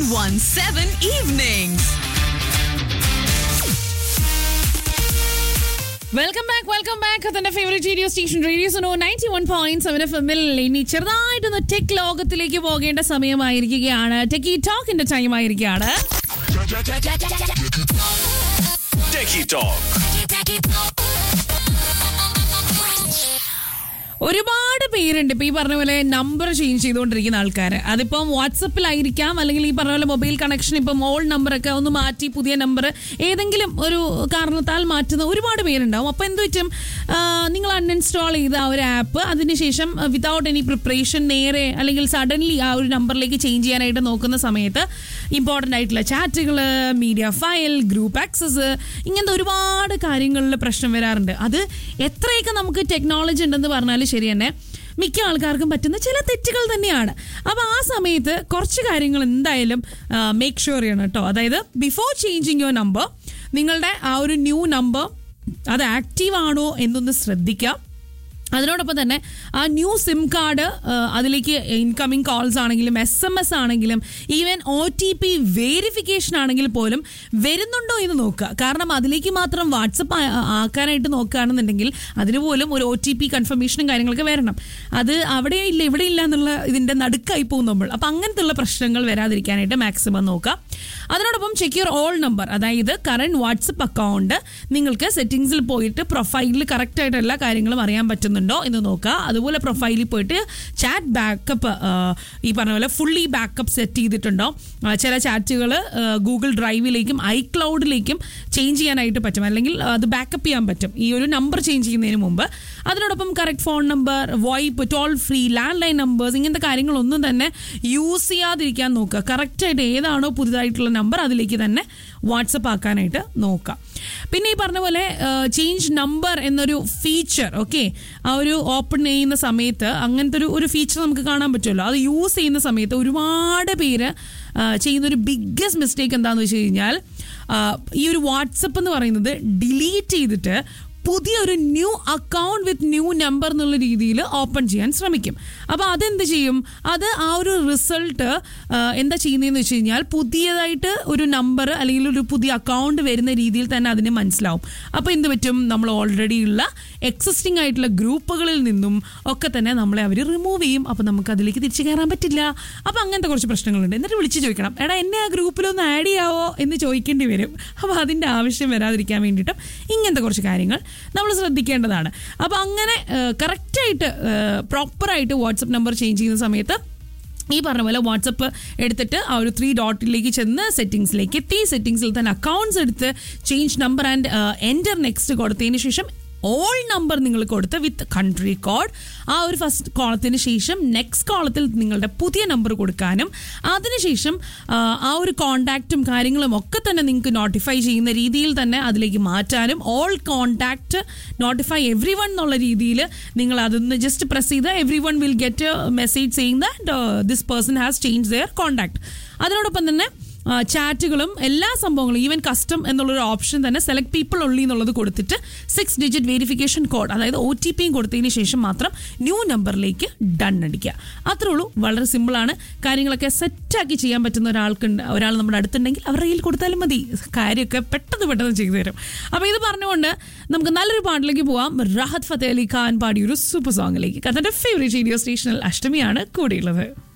917 evenings. Welcome back welcome back തന്റെ favourite radio station radio സോണോ ninety one point seven F എമ്മിൽ ഇനി ചെറുതായിട്ടൊന്ന് ടെക് ലോകത്തിലേക്ക് പോകേണ്ട സമയമായിരിക്കുകയാണ് ടെക്കി ടോക്കിന്റെ ടൈം ആയിരിക്കുകയാണ് Techie Talk. ഒരുപാട് പേരുണ്ട് ഇപ്പൊ ഈ പറഞ്ഞ പോലെ നമ്പർ ചേഞ്ച് ചെയ്തുകൊണ്ടിരിക്കുന്ന ആൾക്കാർ അതിപ്പം വാട്സപ്പിലായിരിക്കാം അല്ലെങ്കിൽ ഈ പറഞ്ഞ പോലെ മൊബൈൽ കണക്ഷൻ ഇപ്പം ഓൾഡ് നമ്പർ ഒക്കെ ഒന്ന് മാറ്റി പുതിയ നമ്പർ ഏതെങ്കിലും ഒരു കാരണത്താൽ മാറ്റുന്ന ഒരുപാട് പേരുണ്ടാവും അപ്പൊ എന്ത് പറ്റും ആ, നിങ്ങൾ അൺഇൻസ്റ്റാൾ ചെയ്ത ആ ഒരു ആപ്പ് അതിനുശേഷം വിതൗട്ട് എനി പ്രിപ്പറേഷൻ നേരെ അല്ലെങ്കിൽ സഡൻലി ആ ഒരു നമ്പറിലേക്ക് ചേഞ്ച് ചെയ്യാനായിട്ട് നോക്കുന്ന സമയത്ത് ഇമ്പോർട്ടൻ്റ് ആയിട്ടുള്ള ചാറ്റുകൾ മീഡിയ ഫയൽ ഗ്രൂപ്പ് ആക്സസ് ഇങ്ങനത്തെ ഒരുപാട് കാര്യങ്ങളിൽ പ്രശ്നം വരാറുണ്ട് അത് എത്രയൊക്കെ നമുക്ക് ടെക്നോളജി ഉണ്ടെന്ന് പറഞ്ഞാലും ശരി തന്നെ മിക്ക ആൾക്കാർക്കും പറ്റുന്ന ചില തെറ്റുകൾ തന്നെയാണ് അപ്പോൾ ആ സമയത്ത് കുറച്ച് കാര്യങ്ങൾ എന്തായാലും മേക്ക് ഷുവർ ചെയ്യണം കേട്ടോ അതായത് ബിഫോർ ചേഞ്ചിങ് യുവർ നമ്പർ നിങ്ങളുടെ ആ ഒരു ന്യൂ നമ്പർ അത് ആക്റ്റീവ് ആണോ എന്നൊന്ന് ശ്രദ്ധിക്കാം അതിനോടൊപ്പം തന്നെ ആ ന്യൂ സിം കാർഡ് അതിലേക്ക് ഇൻകമിങ് കോൾസ് ആണെങ്കിലും എസ് എം എസ് ആണെങ്കിലും even O T P verification ആണെങ്കിൽ പോലും വരുന്നുണ്ടോ എന്ന് നോക്കുക കാരണം അതിലേക്ക് മാത്രം വാട്സപ്പ് ആക്കാനായിട്ട് നോക്കുകയാണെന്നുണ്ടെങ്കിൽ അതിന് പോലും ഒരു ഒ ടി പി കൺഫർമേഷനും കാര്യങ്ങളൊക്കെ വരണം അത് അവിടെ ഇല്ല ഇവിടെ ഇല്ല എന്നുള്ള ഇതിന്റെ നടുക്കായി പോകും നമ്മൾ അപ്പം അങ്ങനത്തെ ഉള്ള പ്രശ്നങ്ങൾ വരാതിരിക്കാനായിട്ട് മാക്സിമം നോക്കുക അതിനോടൊപ്പം ചെക്ക് യുവർ ഓൾ നമ്പർ അതായത് കറണ്ട് വാട്സപ്പ് അക്കൗണ്ട് നിങ്ങൾക്ക് സെറ്റിംഗ്സിൽ പോയിട്ട് പ്രൊഫൈലിൽ കറക്റ്റ് ആയിട്ട് എല്ലാ കാര്യങ്ങളും അറിയാൻ പറ്റുന്നുണ്ടോ എന്ന് നോക്കുക അതുപോലെ പ്രൊഫൈലിൽ പോയിട്ട് ചാറ്റ് ബാക്കപ്പ് ഈ പറഞ്ഞ പോലെ ഫുള്ളി ബാക്കപ്പ് സെറ്റ് ചെയ്തിട്ടുണ്ടോ ആ, ചില ചാറ്റുകൾ ഗൂഗിൾ ഡ്രൈവിലേക്കും ഐക്ലൗഡിലേക്കും ചേഞ്ച് ചെയ്യാനായിട്ട് പറ്റും അല്ലെങ്കിൽ അത് ബാക്കപ്പ് ചെയ്യാൻ പറ്റും ഈ ഒരു നമ്പർ ചേഞ്ച് ചെയ്യുന്നതിന് മുമ്പ് അതിനോടൊപ്പം correct phone number VoIP toll free land line numbers ഇങ്ങനത്തെ കാര്യങ്ങളൊന്നും തന്നെ യൂസ് ചെയ്യാതിരിക്കാൻ നോക്കുക കറക്റ്റായിട്ട് ഏതാണോ പുതുതായിട്ടുള്ള നമ്പർ അതിലേക്ക് തന്നെ വാട്സപ്പ് ആക്കാനായിട്ട് നോക്കുക പിന്നെ ഈ പറഞ്ഞ പോലെ ചേഞ്ച് നമ്പർ എന്നൊരു ഫീച്ചർ ഓക്കെ ആ ഒരു ഓപ്പൺ ചെയ്യുന്ന സമയത്ത് അങ്ങനത്തെ ഒരു ഒരു ഫീച്ചർ നമുക്ക് കാണാൻ പറ്റുമല്ലോ അത് യൂസ് ചെയ്യുന്ന സമയത്ത് ഒരുപാട് പേര് ആ, ചെയ്യുന്ന ഒരു ബിഗ്ഗസ്റ്റ് മിസ്റ്റേക്ക് എന്താണെന്ന് വെച്ച് കഴിഞ്ഞാൽ ആ, ഈ ഒരു വാട്സപ്പ് എന്ന് പറയുന്നത് ഡിലീറ്റ് ചെയ്തിട്ട് പുതിയൊരു new account with new number എന്നുള്ള രീതിയിൽ ഓപ്പൺ ചെയ്യാൻ ശ്രമിക്കും അപ്പോൾ അതെന്ത് ചെയ്യും അത് ആ ഒരു റിസൾട്ട് എന്താ ചെയ്യുന്നതെന്ന് വെച്ച് കഴിഞ്ഞാൽ പുതിയതായിട്ട് ഒരു നമ്പർ അല്ലെങ്കിൽ ഒരു പുതിയ അക്കൗണ്ട് വരുന്ന രീതിയിൽ തന്നെ അതിന് മനസ്സിലാവും അപ്പോൾ എന്ത് പറ്റും നമ്മൾ ഓൾറെഡി ഉള്ള എക്സിസ്റ്റിംഗ് ആയിട്ടുള്ള ഗ്രൂപ്പുകളിൽ നിന്നും ഒക്കെ തന്നെ നമ്മളെ അവർ റിമൂവ് ചെയ്യും അപ്പോൾ നമുക്ക് അതിലേക്ക് തിരിച്ചു കയറാൻ പറ്റില്ല അപ്പോൾ അങ്ങനത്തെ കുറച്ച് പ്രശ്നങ്ങളുണ്ട് എന്നിട്ട് വിളിച്ച് ചോദിക്കണം എടാ എന്നെ ആ ഗ്രൂപ്പിലൊന്ന് ആഡ് ചെയ്യാവോ എന്ന് ചോദിക്കേണ്ടി വരും അപ്പോൾ അതിൻ്റെ ആവശ്യം വരാതിരിക്കാൻ വേണ്ടിയിട്ടും ഇങ്ങനത്തെ കുറച്ച് കാര്യങ്ങൾ നമ്മൾ ശ്രദ്ധിക്കേണ്ടതാണ് അപ്പോൾ അങ്ങനെ കറക്റ്റായിട്ട് പ്രോപ്പറായിട്ട് വാട്സപ്പ് നമ്പർ ചേഞ്ച് ചെയ്യുന്ന സമയത്ത് ഈ പറഞ്ഞ പോലെ വാട്സപ്പ് എടുത്തിട്ട് ആ ഒരു ത്രീ ഡോട്ടിലേക്ക് ചെന്ന് സെറ്റിംഗ്സിലേക്ക് എത്തി സെറ്റിംഗ്സിൽ തന്നെ അക്കൗണ്ട്സ് എടുത്ത് change number and enter next കൊടുത്തതിന് ശേഷം ഓൾ നമ്പർ നിങ്ങൾ കൊടുത്ത് വിത്ത് കൺട്രി കോഡ് ആ ഒരു ഫസ്റ്റ് കോളത്തിന് ശേഷം നെക്സ്റ്റ് കോളത്തിൽ നിങ്ങളുടെ പുതിയ നമ്പർ കൊടുക്കാനും അതിനുശേഷം ആ, ആ ഒരു കോണ്ടാക്റ്റും കാര്യങ്ങളും ഒക്കെ തന്നെ നിങ്ങൾക്ക് നോട്ടിഫൈ ചെയ്യുന്ന രീതിയിൽ തന്നെ അതിലേക്ക് മാറ്റാനും all contact notify every one എന്നുള്ള രീതിയിൽ നിങ്ങൾ അതൊന്ന് ജസ്റ്റ് പ്രസ് ചെയ്ത് every one will get message saying that this person has change their contact അതിനോടൊപ്പം തന്നെ ആ, ചാറ്റുകളും എല്ലാ സംഭവങ്ങളും ഈവൻ കസ്റ്റം എന്നുള്ളൊരു ഓപ്ഷൻ തന്നെ സെലക്ട് പീപ്പിൾ ഉള്ളി എന്നുള്ളത് കൊടുത്തിട്ട് സിക്സ് ഡിജിറ്റ് വെരിഫിക്കേഷൻ കോഡ് അതായത് ഒ ടി പിയും കൊടുത്തതിന് ശേഷം മാത്രം ന്യൂ നമ്പറിലേക്ക് ഡൺ അടിക്കുക അത്രേ ഉള്ളൂ വളരെ സിമ്പിളാണ് കാര്യങ്ങളൊക്കെ സെറ്റാക്കി ചെയ്യാൻ പറ്റുന്ന ഒരാൾക്കുണ്ട് ഒരാൾ നമ്മുടെ അടുത്തുണ്ടെങ്കിൽ അവരുടെ കയ്യിൽ കൊടുത്താലും മതി കാര്യമൊക്കെ പെട്ടെന്ന് പെട്ടെന്ന് ചെയ്തു തരും അപ്പോൾ ഇത് പറഞ്ഞുകൊണ്ട് നമുക്ക് നല്ലൊരു പാട്ടിലേക്ക് പോവാം റാഹത്ത് ഫത്തേ അലി ഖാൻ പാടിയൊരു സൂപ്പർ സോങ്ങിലേക്ക് കഥൻ്റെ ഫേവറേറ്റ് റേഡിയോ സ്റ്റേഷനിൽ അഷ്ടമിയാണ് കൂടിയുള്ളത്